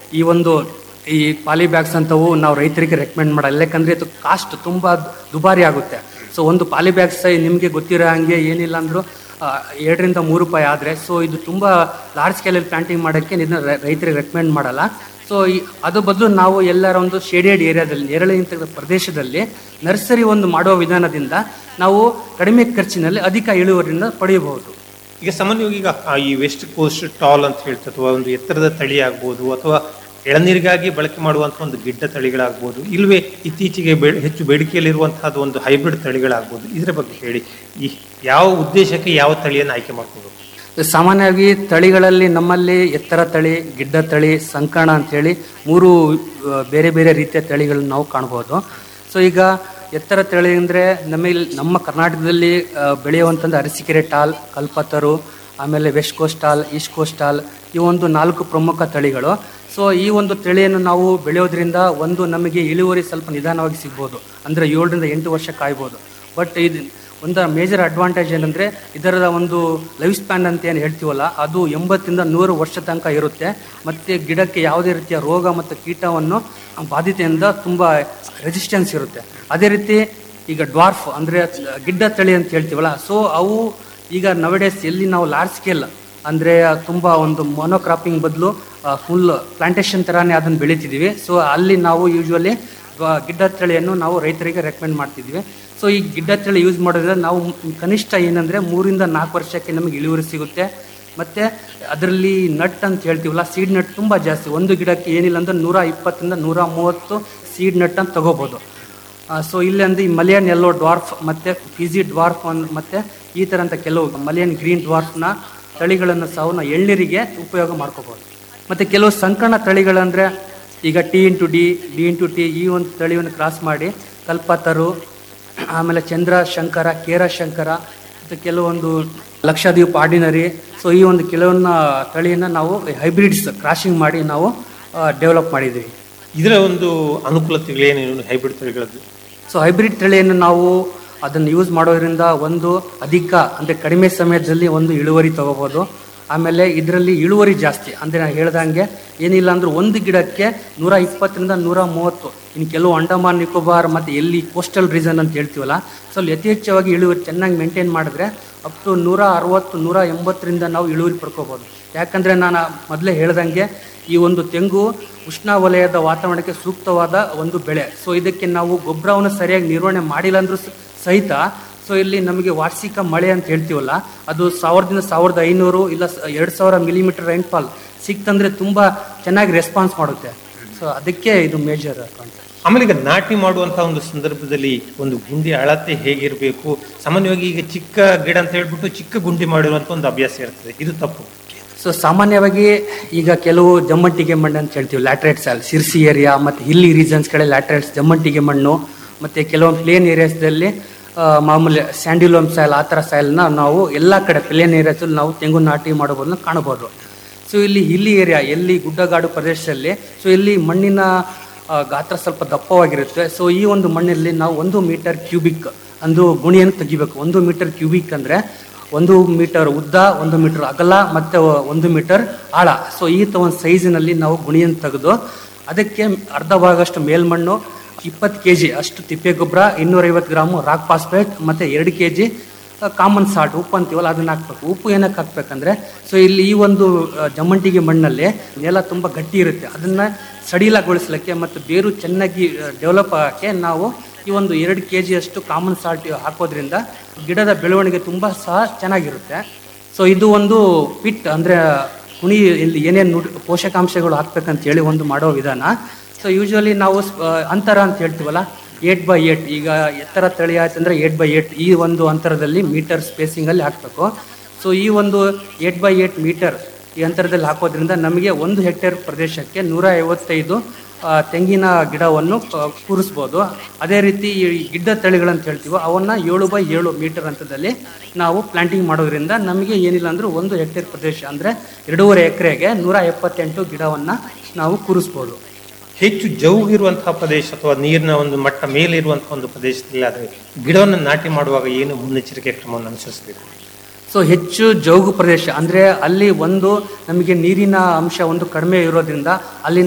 ಈ ಒಂದು ಈ ಪಾಲಿ ಬ್ಯಾಗ್ಸ್ ಅಂತವು ನಾವು ರೈತರಿಗೆ ರೆಕಮೆಂಡ್ ಮಾಡಲ್ಲ ಯಾಕಂದ್ರೆ ಇದು ಕಾಸ್ಟ್ ತುಂಬಾ ದುಬಾರಿ ಆಗುತ್ತೆ ಸೊ ಒಂದು ಪಾಲಿ ಬ್ಯಾಗ್ಸ್ ನಿಮಗೆ ಗೊತ್ತಿರೋ ಹಂಗೆ ಏನಿಲ್ಲ ಅಂದ್ರೂ ಆ, ಎರಡರಿಂದ ಮೂರು ರೂಪಾಯಿ ಆದರೆ ಸೊ ಇದು ತುಂಬ ಲಾರ್ಜ್ ಸ್ಕೇಲಲ್ಲಿ ಪ್ಲಾಂಟಿಂಗ್ ಮಾಡೋಕ್ಕೆ ಇದನ್ನ ರೈ- ರೈತರಿಗೆ ರೆಕಮೆಂಡ್ ಮಾಡಲ್ಲ ಸೊ ಈ ಅದು ಬದಲು ನಾವು ಎಲ್ಲರ ಒಂದು ಶೇಡೆಡ್ ಏರಿಯಾದಲ್ಲಿ ನೆರಳಿನ ಪ್ರದೇಶದಲ್ಲಿ ನರ್ಸರಿ ಒಂದು ಮಾಡುವ ವಿಧಾನದಿಂದ ನಾವು ಕಡಿಮೆ ಖರ್ಚಿನಲ್ಲಿ ಅಧಿಕ ಇಳುವರಿಯನ್ನು ಪಡೆಯಬಹುದು ಈಗ ಸಾಮಾನ್ಯವಾಗಿ ಈಗ ಆ ಈ ವೆಸ್ಟ್ ಕೋಸ್ಟ್ ಟಾಲ್ ಅಂತ ಹೇಳ್ತಾರೆ ಅಥವಾ ಒಂದು ಎತ್ತರದ ತಳಿ ಆಗ್ಬೋದು ಅಥವಾ ಎಳನೀರಿಗಾಗಿ ಬಳಕೆ ಮಾಡುವಂಥ ಒಂದು ಗಿಡ್ಡ ತಳಿಗಳಾಗ್ಬೋದು ಇಲ್ವೇ ಇತ್ತೀಚೆಗೆ ಬೆ ಹೆಚ್ಚು ಬೇಡಿಕೆಯಲ್ಲಿರುವಂತಹದ್ದು ಒಂದು ಹೈಬ್ರಿಡ್ ತಳಿಗಳಾಗ್ಬೋದು ಇದರ ಬಗ್ಗೆ ಹೇಳಿ ಈ ಯಾವ ಉದ್ದೇಶಕ್ಕೆ ಯಾವ ತಳಿಯನ್ನು ಆಯ್ಕೆ ಮಾಡ್ಕೋಬೇಕು ಸಾಮಾನ್ಯವಾಗಿ ತಳಿಗಳಲ್ಲಿ ನಮ್ಮಲ್ಲಿ ಎತ್ತರ ತಳಿ ಗಿಡ್ಡ ತಳಿ ಸಂಕಣ ಅಂತೇಳಿ ಮೂರು ಆ, ಬೇರೆ ಬೇರೆ ರೀತಿಯ ತಳಿಗಳನ್ನ ನಾವು ಕಾಣ್ಬೋದು ಸೊ ಈಗ ಎತ್ತರ ತಳಿ ಅಂದರೆ ನಮ್ಮಲ್ಲಿ ನಮ್ಮ ಕರ್ನಾಟಕದಲ್ಲಿ ಆ, ಬೆಳೆಯುವಂಥದ್ದು ಅರಸೀಕೆರೆ ಟಾಲ್ ಕಲ್ಪತರು ಆಮೇಲೆ west coast tall east coast tall ಈ ಒಂದು ನಾಲ್ಕು ಪ್ರಮುಖ ತಳಿಗಳು ಸೊ ಈ ಒಂದು ತಳಿಯನ್ನು ನಾವು ಬೆಳೆಯೋದ್ರಿಂದ ಒಂದು ನಮಗೆ ಇಳುವರಿ ಸ್ವಲ್ಪ ನಿಧಾನವಾಗಿ ಸಿಗ್ಬೋದು ಅಂದರೆ ಏಳರಿಂದ ಎಂಟು ವರ್ಷ ಕಾಯ್ಬೋದು ಬಟ್ ಇದು ಒಂದು ಮೇಜರ್ ಅಡ್ವಾಂಟೇಜ್ ಏನಂದರೆ ಇದರ ಒಂದು ಲೈಫ್ ಸ್ಪ್ಯಾನ್ ಅಂತ ಏನು ಹೇಳ್ತೀವಲ್ಲ ಅದು ಎಂಬತ್ತರಿಂದ ನೂರು ವರ್ಷ ತನಕ ಇರುತ್ತೆ ಮತ್ತು ಗಿಡಕ್ಕೆ ಯಾವುದೇ ರೀತಿಯ ರೋಗ ಮತ್ತು ಕೀಟವನ್ನು ಬಾಧಿತೆಯಿಂದ ತುಂಬ ರೆಸಿಸ್ಟೆನ್ಸ್ ಇರುತ್ತೆ ಅದೇ ರೀತಿ ಈಗ ಡ್ವಾರ್ಫ್ ಅಂದರೆ ಗಿಡ್ಡ ತಳಿ ಅಂತ ಹೇಳ್ತೀವಲ್ಲ ಸೊ ಅವು ಈಗ ನವಡೇಸ್ ಎಲ್ಲಿ ನಾವು ಲಾರ್ಜ್ ಸ್ಕೇಲ್ ಅಂದರೆ ತುಂಬ ಒಂದು ಮೊನೋಕ್ರಾಪಿಂಗ್ ಬದಲು ಫುಲ್ ಪ್ಲಾಂಟೇಶನ್ ಥರನೇ ಅದನ್ನು ಬೆಳಿತಿದ್ದೀವಿ ಸೊ ಅಲ್ಲಿ ನಾವು ಯೂಶ್ವಲಿ ಗಿಡ್ಡ ತಳಿಯನ್ನು ನಾವು ರೈತರಿಗೆ ರೆಕಮೆಂಡ್ ಮಾಡ್ತಿದ್ವಿ ಸೊ ಈ ಗಿಡ್ಡ ತಳಿ ಯೂಸ್ ಮಾಡೋದ್ರಿಂದ ನಾವು ಕನಿಷ್ಠ ಏನಂದರೆ ಮೂರಿಂದ ನಾಲ್ಕು ವರ್ಷಕ್ಕೆ ನಮಗೆ ಇಳುವರಿ ಸಿಗುತ್ತೆ ಮತ್ತು ಅದರಲ್ಲಿ ನಟ್ ಅಂತ ಹೇಳ್ತೀವಲ್ಲ ಸೀಡ್ ನಟ್ ತುಂಬ ಜಾಸ್ತಿ ಒಂದು ಗಿಡಕ್ಕೆ ಏನಿಲ್ಲ ಅಂದ್ರೆ ನೂರ ಇಪ್ಪತ್ತರಿಂದ ನೂರ ಮೂವತ್ತು ಸೀಡ್ ನಟ್ ಅಂತ ತಗೋಬೋದು ಸೊ ಇಲ್ಲಿ ಅಂದ್ರೆ ಈ ಮಲಿಯನ್ ಯೆಲ್ಲೋ ಡ್ವಾರ್ಫ್ ಮತ್ತು ಫಿಜಿ ಡ್ವಾರ್ಫ್ ಮತ್ತು ಈ ಥರ ಅಂತ ಕೆಲವು ಮಲಿಯನ್ ಗ್ರೀನ್ ಡ್ವಾರ್ಫ್ನ ತಳಿಗಳನ್ನು ಸಹ ನಾವು ಎಳ್ನೀರಿಗೆ ಉಪಯೋಗ ಮಾಡ್ಕೋಬೋದು ಮತ್ತು ಕೆಲವು ಸಂಕಣ ತಳಿಗಳಂದರೆ ಈಗ T into D D into T ಈ ಒಂದು ತಳಿಯನ್ನು ಕ್ರಾಸ್ ಮಾಡಿ ಕಲ್ಪತರು ಆಮೇಲೆ ಚಂದ್ರ ಶಂಕರ ಕೇರ ಶಂಕರ ಮತ್ತು ಕೆಲವೊಂದು ಲಕ್ಷದ್ವೀಪ್ ಆರ್ಡಿನರಿ ಸೊ ಈ ಒಂದು ಕೆಲವೊಂದು ತಳಿಯನ್ನು ನಾವು ಹೈಬ್ರಿಡ್ಸ್ ಕ್ರಾಶಿಂಗ್ ಮಾಡಿ ನಾವು ಡೆವಲಪ್ ಮಾಡಿದ್ದೀವಿ ಇದರ ಒಂದು ಅನುಕೂಲತೆಗಳೇನೇನು ಹೈಬ್ರಿಡ್ ತಳಿಗಳದ್ದು ಸೊ ಹೈಬ್ರಿಡ್ ತಳಿಯನ್ನು ನಾವು ಅದನ್ನು ಯೂಸ್ ಮಾಡೋದ್ರಿಂದ ಒಂದು ಅಧಿಕ ಅಂದರೆ ಕಡಿಮೆ ಸಮಯದಲ್ಲಿ ಒಂದು ಇಳುವರಿ ತಗೋಬೋದು ಆಮೇಲೆ ಇದರಲ್ಲಿ ಇಳುವರಿ ಜಾಸ್ತಿ ಅಂದರೆ ನಾನು ಹೇಳ್ದಂಗೆ ಏನಿಲ್ಲ ಅಂದ್ರೆ ಒಂದು ಗಿಡಕ್ಕೆ ನೂರ ಇಪ್ಪತ್ತರಿಂದ ನೂರ ಮೂವತ್ತು ಇನ್ನು ಕೆಲವು ಅಂಡಮಾನ್ ನಿಕೋಬಾರ್ ಮತ್ತು ಎಲ್ಲಿ ಕೋಸ್ಟಲ್ ರೀಸನ್ ಅಂತ ಹೇಳ್ತೀವಲ್ಲ ಸೊ ಅಲ್ಲಿ ಅತಿ ಹೆಚ್ಚಾಗಿ ಇಳುವರಿ ಚೆನ್ನಾಗಿ ಮೇಂಟೈನ್ ಮಾಡಿದ್ರೆ ಅಪ್ ಟು ನೂರ ಅರವತ್ತು ನೂರ ಎಂಬತ್ತರಿಂದ ನಾವು ಇಳುವರಿ ಪಡ್ಕೋಬೋದು ಯಾಕಂದರೆ ನಾನು ಮೊದಲೇ ಹೇಳ್ದಂಗೆ ಈ ಒಂದು ತೆಂಗು ಉಷ್ಣವಲಯದ ವಾತಾವರಣಕ್ಕೆ ಸೂಕ್ತವಾದ ಒಂದು ಬೆಳೆ ಸೊ ಇದಕ್ಕೆ ನಾವು ಗೊಬ್ಬರವನ್ನು ಸರಿಯಾಗಿ ನಿರ್ವಹಣೆ ಮಾಡಿಲ್ಲ ಅಂದ್ರೂ ಸ- ಸಹಿತ ಸೊ ಇಲ್ಲಿ ನಮಗೆ ವಾರ್ಷಿಕ ಮಳೆ ಅಂತ ಹೇಳ್ತೀವಲ್ಲ ಅದು ಸಾವಿರದಿಂದ ಸಾವಿರದ ಐನೂರು ಇಲ್ಲ ಎರಡು ಸಾವಿರ ಮಿಲಿಮೀಟರ್ ರೈನ್ಫಾಲ್ ಸಿಕ್ತಂದ್ರೆ ತುಂಬ ಚೆನ್ನಾಗಿ ರೆಸ್ಪಾನ್ಸ್ ಮಾಡುತ್ತೆ ಸೊ ಅದಕ್ಕೆ ಇದು ಮೇಜರ್ ಕಾನ್ಸೆಪ್ಟ್ ಆಮೇಲೆ ಈಗ ನಾಟಿ ಮಾಡುವಂತಹ ಒಂದು ಸಂದರ್ಭದಲ್ಲಿ ಒಂದು ಗುಂಡಿ ಅಳತೆ ಹೇಗಿರಬೇಕು ಸಾಮಾನ್ಯವಾಗಿ ಈಗ ಚಿಕ್ಕ ಗಿಡ ಅಂತ ಹೇಳ್ಬಿಟ್ಟು ಚಿಕ್ಕ ಗುಂಡಿ ಮಾಡಿರುವಂತ ಒಂದು ಅಭ್ಯಾಸ ಇರ್ತದೆ ಇದು ತಪ್ಪು ಸೊ ಸಾಮಾನ್ಯವಾಗಿ ಈಗ ಕೆಲವು ಜಮ್ಮಂಟಿಗೆ ಮಣ್ಣು ಅಂತ ಹೇಳ್ತೀವಿ ಲ್ಯಾಟ್ರೈಟ್ ಸಾಲ್ ಸಿರ್ಸಿ ಏರಿಯಾ ಮತ್ತು ಹಿಲ್ಲಿ ರೀಜನ್ಸ್ ಕಡೆ ಲ್ಯಾಟ್ರೈಟ್ಸ್ ಜಮ್ಮಂಟಿಗೆ ಮಣ್ಣು ಮತ್ತು ಕೆಲವೊಂದು ಪ್ಲೇನ್ ಏರಿಯಾಸ್ದಲ್ಲಿ ಮಾಮೂಲಿ ಸ್ಯಾಂಡ್ಯುಲಮ್ ಸಾಯಿಲ್ ಆ ಥರ ಸಾಯಿಲ್ನ ನಾವು ಎಲ್ಲ ಕಡೆ ಪ್ಲೇನ್ ಏರಿಯಾಸಲ್ಲಿ ನಾವು ತೆಂಗು ನಾಟಿ ಮಾಡೋದನ್ನ ಕಾಣಬಹುದು ಸೊ ಇಲ್ಲಿ ಹಿಲ್ಲಿ ಏರಿಯಾ ಎಲ್ಲಿ ಗುಡ್ಡಗಾಡು ಪ್ರದೇಶದಲ್ಲಿ ಸೊ ಇಲ್ಲಿ ಮಣ್ಣಿನ ಆ, ಗಾತ್ರ ಸ್ವಲ್ಪ ದಪ್ಪವಾಗಿರುತ್ತೆ ಸೊ ಈ ಒಂದು ಮಣ್ಣಲ್ಲಿ ನಾವು ಒಂದು ಮೀಟರ್ ಕ್ಯೂಬಿಕ್ ಅಂದು ಗುಣಿಯನ್ನು ತೆಗಿಬೇಕು ಒಂದು ಮೀಟರ್ ಕ್ಯೂಬಿಕ್ ಅಂದರೆ ಒಂದು ಮೀಟರ್ ಉದ್ದ ಒಂದು ಮೀಟರ್ ಅಗಲ ಮತ್ತು ಒಂದು ಮೀಟರ್ ಆಳ ಸೊ ಈ ತ ಒಂದು ಸೈಜಿನಲ್ಲಿ ನಾವು ಗುಣಿಯನ್ನು ತೆಗೆದು ಅದಕ್ಕೆ ಅರ್ಧ ಭಾಗಷ್ಟು ಮೇಲ್ಮಣ್ಣು ಇಪ್ಪತ್ತು ಕೆ ಜಿ ಅಷ್ಟು ತಿಪ್ಪೆ ಗೊಬ್ಬರ ಇನ್ನೂರೈವತ್ತು ಗ್ರಾಮು ರಾಕ್ ಫಾಸ್ಫೇಟ್ ಮತ್ತು ಎರಡು ಕೆ ಜಿ ಕಾಮನ್ ಸಾಲ್ಟ್ ಉಪ್ಪು ಅಂತೀವಲ್ಲ ಅದನ್ನ ಹಾಕ್ಬೇಕು ಉಪ್ಪು ಏನಕ್ಕೆ ಹಾಕ್ಬೇಕಂದ್ರೆ ಸೊ ಇಲ್ಲಿ ಈ ಒಂದು ಆ, ಜಮ್ಮಂಟಿಗೆ ಮಣ್ಣಲ್ಲಿ ನೆಲ ತುಂಬ ಗಟ್ಟಿ ಇರುತ್ತೆ ಅದನ್ನ ಸಡಿಲಗೊಳಿಸ್ಲಿಕ್ಕೆ ಮತ್ತು ಬೇರು ಚೆನ್ನಾಗಿ ಡೆವಲಪ್ ಆಗಕ್ಕೆ ನಾವು ಈ ಒಂದು ಎರಡು ಕೆ ಜಿಯಷ್ಟು ಕಾಮನ್ ಸಾಲ್ಟ್ ಹಾಕೋದ್ರಿಂದ ಗಿಡದ ಬೆಳವಣಿಗೆ ತುಂಬ ಸಹ ಚೆನ್ನಾಗಿರುತ್ತೆ ಸೊ ಇದು ಒಂದು ಪಿಟ್ ಅಂದರೆ ಕುಣಿ ಇಲ್ಲಿ ಏನೇನು ನುಡಿ ಪೋಷಕಾಂಶಗಳು ಹಾಕ್ಬೇಕಂತ ಹೇಳಿ ಒಂದು ಮಾಡೋ ವಿಧಾನ ಸೊ ಯೂಶ್ವಲಿ ನಾವು ಸ್- ಆ, ಅಂತರ ಅಂತ ಹೇಳ್ತೀವಲ್ಲ ಏಟ್ ಬೈ ಏಟ್ ಈಗ ಎತ್ತರ ತಳಿ ಆಯ್ತಂದ್ರೆ ಏಟ್ ಬೈ ಏಟ್ ಈ ಒಂದು ಅಂತರದಲ್ಲಿ ಮೀಟರ್ ಸ್ಪೇಸಿಂಗಲ್ಲಿ ಹಾಕಬೇಕು ಸೊ ಈ ಒಂದು ಏಟ್ ಬೈ ಏಟ್ ಮೀಟರ್ ಈ ಅಂತರದಲ್ಲಿ ಹಾಕೋದ್ರಿಂದ ನಮಗೆ ಒಂದು ಹೆಕ್ಟೇರ್ ಪ್ರದೇಶಕ್ಕೆ ನೂರ ಐವತ್ತೈದು ಆ, ತೆಂಗಿನ ಗಿಡವನ್ನು ಆ, ಕೂರಿಸ್ಬೋದು ಅದೇ ರೀತಿ ಈ ಗಿಡ್ಡ ತಳಿಗಳಂತ ಹೇಳ್ತೀವೋ ಅವನ್ನ ಏಳು ಬೈ ಏಳು ಮೀಟರ್ ಅಂತರದಲ್ಲಿ ನಾವು ಪ್ಲಾಂಟಿಂಗ್ ಮಾಡೋದ್ರಿಂದ ನಮಗೆ ಏನಿಲ್ಲ ಅಂದ್ರೂ ಒಂದು ಹೆಕ್ಟೇರ್ ಪ್ರದೇಶ ಅಂದರೆ ಎರಡೂವರೆ ಎಕರೆಗೆ ನೂರ ಎಪ್ಪತ್ತೆಂಟು ಗಿಡವನ್ನು ನಾವು ಕೂರಿಸ್ಬೋದು ಹೆಚ್ಚು ಜೌಗಿರುವಂತಹ ಪ್ರದೇಶ ಅಥವಾ ನೀರಿನ ಒಂದು ಮಟ್ಟ ಮೇಲಿರುವಂತಹ ಒಂದು ಪ್ರದೇಶದಲ್ಲಿ ಆದರೆ ಗಿಡವನ್ನು ನಾಟಿ ಮಾಡುವಾಗ ಏನು ಮುನ್ನೆಚ್ಚರಿಕೆ ಕ್ರಮವನ್ನು ಅನುಸರಿಸಬೇಕು ಸೊ ಹೆಚ್ಚು ಜೌಗು ಪ್ರದೇಶ ಅಂದರೆ ಅಲ್ಲಿ ಒಂದು ನಮಗೆ ನೀರಿನ ಅಂಶ ಒಂದು ಕಡಿಮೆ ಇರೋದ್ರಿಂದ ಅಲ್ಲಿ